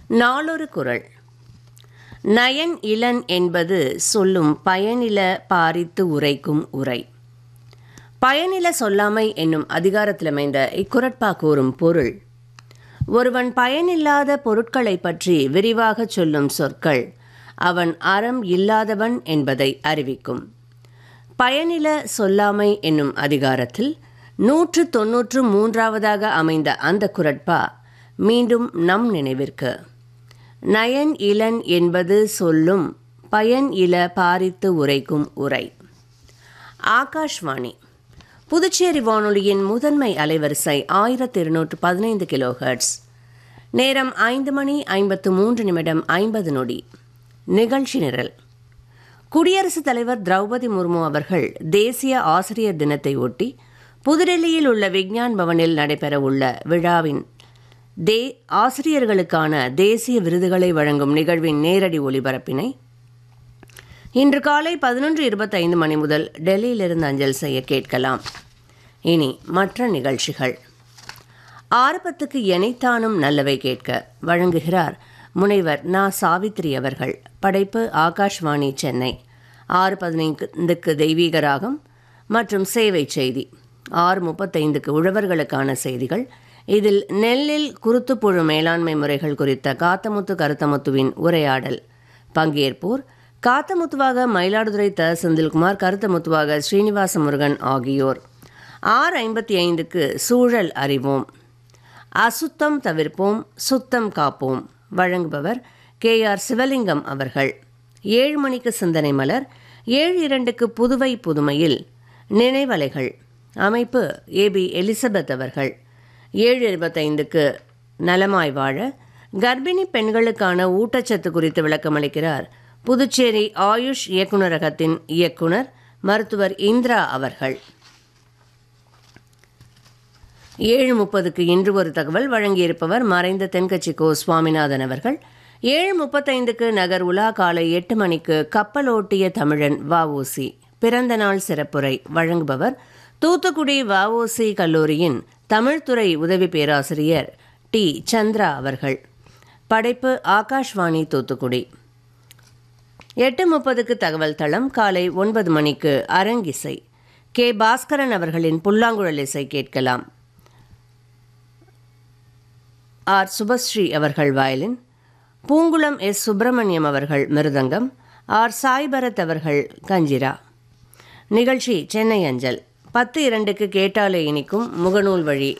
நாளொரு குறள் நயன் இளன் என்பது சொல்லும் பயனில பாரித்து உரைக்கும் உரை பயனில சொல்லாமை என்னும் அதிகாரத்தில் அமைந்த இக்குரட்பா கூறும் பொருள் ஒருவன் பயனில்லாத பொருட்களை பற்றி விரிவாகச் சொல்லும் சொற்கள் அவன் அறம் இல்லாதவன் என்பதை அறிவிக்கும் பயனில சொல்லாமை என்னும் அதிகாரத்தில் நூற்று தொன்னூற்று மூன்றாவதாக அமைந்த அந்த குரட்பா மீண்டும் நம் நினைவிற்கு நயன் இளன் என்பது சொல்லும் பயன் இல பாரித்து உரைக்கும் உரை ஆகாஷ்வாணி புதுச்சேரி வானொலியின் முதன்மை அலைவரிசை ஆயிரத்தி இருநூற்று பதினைந்து கிலோ ஹெர்ட்ஸ் நேரம் ஐந்து மணி ஐம்பத்து மூன்று நிமிடம் ஐம்பது நொடி நிகழ்ச்சி நிரல் குடியரசுத் தலைவர் திரௌபதி முர்மு அவர்கள் தேசிய ஆசிரியர் தினத்தை ஒட்டி புதுடெல்லியில் உள்ள விக்ஞான் பவனில் நடைபெறவுள்ள விழாவின் தே ஆசிரியர்களுக்கான தேசிய விருதுகளை வழங்கும் நிகழ்வின் நேரடி ஒளிபரப்பினை இன்று காலை பதினொன்று இருபத்தைந்து மணி முதல் டெல்லியிலிருந்து அஞ்சல் செய்ய கேட்கலாம் இனி மற்ற நிகழ்ச்சிகள் ஆரம்பத்துக்கு எனைத்தானும் நல்லவை கேட்க வழங்குகிறார் முனைவர் நா சாவித்ரி அவர்கள் படைப்பு ஆகாஷ்வாணி சென்னை ஆறு பதினைந்துக்கு தெய்வீக ராகம் மற்றும் சேவை செய்தி ஆறு முப்பத்தைந்துக்கு உழவர்களுக்கான செய்திகள் இதில் நெல்லில் குருத்துப்புழு மேலாண்மை முறைகள் குறித்த காத்தமுத்து கருத்தமுத்துவின் உரையாடல் பங்கேற்போர் காத்தமுத்துவாக மயிலாடுதுறை த செந்தில்குமார் கருத்தமுத்துவாக ஸ்ரீனிவாச முருகன் ஆகியோர் ஆறு ஐம்பத்தி ஐந்துக்கு சூழல் அறிவோம் அசுத்தம் தவிர்ப்போம் சுத்தம் காப்போம் வழங்குபவர் கே ஆர் சிவலிங்கம் அவர்கள் ஏழு மணிக்கு சிந்தனை மலர் ஏழு இரண்டுக்கு புதுவை புதுமையில் நினைவலைகள் அமைப்பு ஏபி எலிசபெத் அவர்கள் ஏழு இருபத்தைந்துக்கு நலமாய் வாழ கர்ப்பிணி பெண்களுக்கான ஊட்டச்சத்து குறித்து விளக்கமளிக்கிறார் புதுச்சேரி ஆயுஷ் இயக்குநரகத்தின் இயக்குனர் மருத்துவர் இந்திரா அவர்கள் ஏழு முப்பதுக்கு இன்று ஒரு தகவல் வழங்கியிருப்பவர் மறைந்த தென்கட்சி கோ சுவாமிநாதன் அவர்கள் ஏழு முப்பத்தைந்துக்கு நகர் உலா காலை எட்டு மணிக்கு கப்பலோட்டிய தமிழன் வஉசி பிறந்த நாள் சிறப்புரை வழங்குபவர் தூத்துக்குடி வஉசி கல்லூரியின் தமிழ்துறை உதவி பேராசிரியர் டி சந்திரா அவர்கள் படைப்பு ஆகாஷ்வாணி தூத்துக்குடி எட்டு முப்பதுக்கு தகவல் தளம் காலை ஒன்பது மணிக்கு அரங்கிசை கே பாஸ்கரன் அவர்களின் புல்லாங்குழல் இசை கேட்கலாம் ஆர் சுபஸ்ரீ அவர்கள் வயலின் பூங்குளம் எஸ் சுப்பிரமணியம் அவர்கள் மிருதங்கம் ஆர் சாய்பரத் அவர்கள் கஞ்சிரா நிகழ்ச்சி சென்னை அஞ்சல் பத்து இரண்டுக்கு கேட்டாலே இனிக்கும் முகநூல் வழி